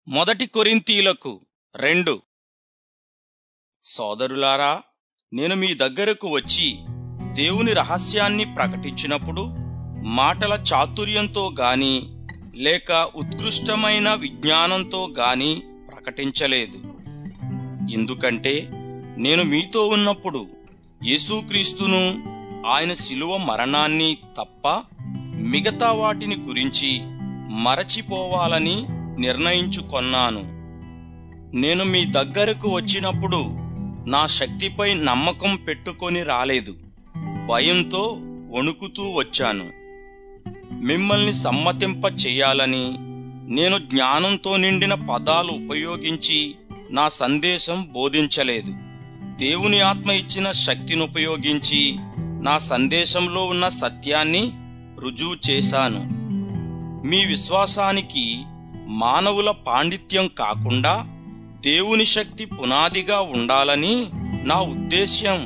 మొదటి కొరింథీలకు రెండు సోదరులారా నేను మీ దగ్గరకు వచ్చి దేవుని రహస్యాన్ని ప్రకటించినప్పుడు మాటల చాతుర్యంతో గాని లేక ఉత్కృష్టమైన విజ్ఞానంతో గాని ప్రకటించలేదు ఎందుకంటే నేను మీతో ఉన్నప్పుడు యేసుక్రీస్తును ఆయన శిలువ మరణాన్ని తప్ప మిగతా వాటిని గురించి మరచిపోవాలని నిర్ణయించుకొన్నాను నేను మీ దగ్గరకు వచ్చినప్పుడు నా శక్తిపై నమ్మకం పెట్టుకొని రాలేదు భయంతో వణుకుతూ వచ్చాను మిమ్మల్ని సమ్మతింప చేయాలని నేను జ్ఞానంతో నిండిన పదాలు ఉపయోగించి నా సందేశం బోధించలేదు దేవుని ఆత్మ ఇచ్చిన శక్తిని ఉపయోగించి నా సందేశంలో ఉన్న సత్యాన్ని రుజువు చేశాను మీ విశ్వాసానికి మానవుల పాండిత్యం కాకుండా దేవుని శక్తి పునాదిగా ఉండాలని నా ఉద్దేశ్యం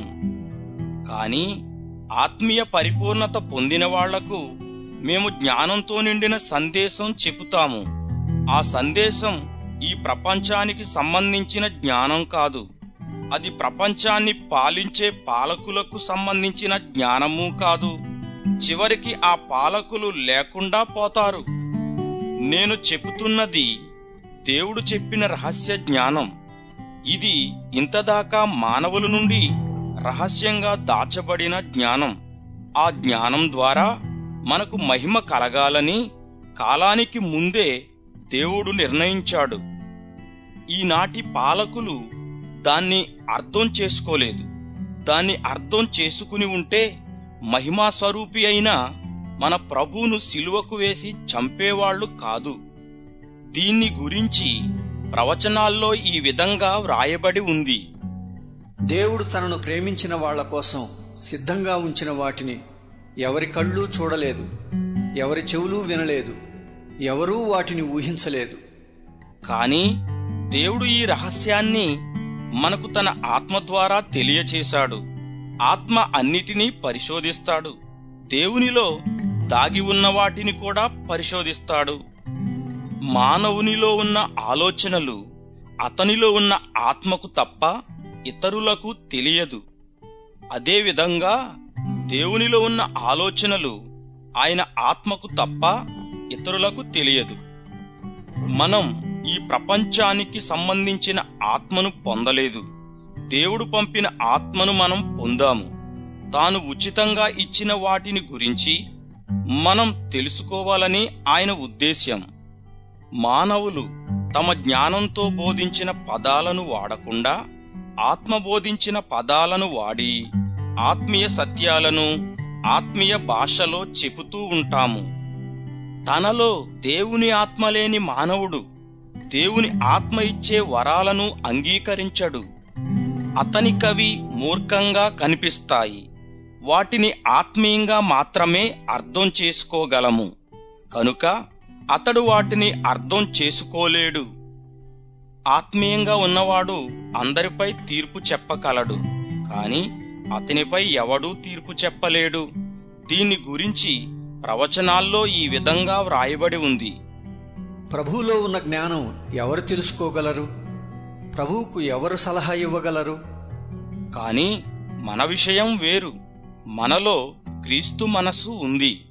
కానీ ఆత్మీయ పరిపూర్ణత పొందిన వాళ్లకు మేము జ్ఞానంతో నిండిన సందేశం చెబుతాము ఆ సందేశం ఈ ప్రపంచానికి సంబంధించిన జ్ఞానం కాదు అది ప్రపంచాన్ని పాలించే పాలకులకు సంబంధించిన జ్ఞానము కాదు చివరికి ఆ పాలకులు లేకుండా పోతారు నేను చెబుతున్నది దేవుడు చెప్పిన రహస్య జ్ఞానం ఇది ఇంతదాకా మానవుల నుండి రహస్యంగా దాచబడిన జ్ఞానం ఆ జ్ఞానం ద్వారా మనకు మహిమ కలగాలని కాలానికి ముందే దేవుడు నిర్ణయించాడు ఈనాటి పాలకులు దాన్ని అర్థం చేసుకోలేదు దాన్ని అర్థం చేసుకుని ఉంటే మహిమా స్వరూపి అయిన మన ప్రభువును సిలువకు వేసి చంపేవాళ్లు కాదు దీన్ని గురించి ప్రవచనాల్లో ఈ విధంగా వ్రాయబడి ఉంది దేవుడు తనను ప్రేమించిన వాళ్ళ కోసం సిద్ధంగా ఉంచిన వాటిని ఎవరి కళ్ళు చూడలేదు ఎవరి చెవులు వినలేదు ఎవరూ వాటిని ఊహించలేదు కానీ దేవుడు ఈ రహస్యాన్ని మనకు తన ఆత్మ ద్వారా తెలియచేశాడు ఆత్మ అన్నిటినీ పరిశోధిస్తాడు దేవునిలో దాగి ఉన్న వాటిని కూడా పరిశోధిస్తాడు మానవునిలో ఉన్న ఆలోచనలు అతనిలో ఉన్న ఆత్మకు తప్ప ఇతరులకు తెలియదు అదేవిధంగా దేవునిలో ఉన్న ఆలోచనలు ఆయన ఆత్మకు తప్ప ఇతరులకు తెలియదు మనం ఈ ప్రపంచానికి సంబంధించిన ఆత్మను పొందలేదు దేవుడు పంపిన ఆత్మను మనం పొందాము తాను ఉచితంగా ఇచ్చిన వాటిని గురించి మనం తెలుసుకోవాలని ఆయన ఉద్దేశ్యం మానవులు తమ జ్ఞానంతో బోధించిన పదాలను వాడకుండా ఆత్మ బోధించిన పదాలను వాడి ఆత్మీయ సత్యాలను ఆత్మీయ భాషలో చెబుతూ ఉంటాము తనలో దేవుని ఆత్మ లేని మానవుడు దేవుని ఆత్మ ఇచ్చే వరాలను అంగీకరించడు అతనికవి మూర్ఖంగా కనిపిస్తాయి వాటిని ఆత్మీయంగా మాత్రమే అర్థం చేసుకోగలము కనుక అతడు వాటిని అర్థం చేసుకోలేడు ఆత్మీయంగా ఉన్నవాడు అందరిపై తీర్పు చెప్పగలడు కాని అతనిపై ఎవడూ తీర్పు చెప్పలేడు దీని గురించి ప్రవచనాల్లో ఈ విధంగా వ్రాయబడి ఉంది ప్రభువులో ఉన్న జ్ఞానం ఎవరు తెలుసుకోగలరు ప్రభువుకు ఎవరు సలహా ఇవ్వగలరు కాని మన విషయం వేరు మనలో క్రీస్తు మనస్సు ఉంది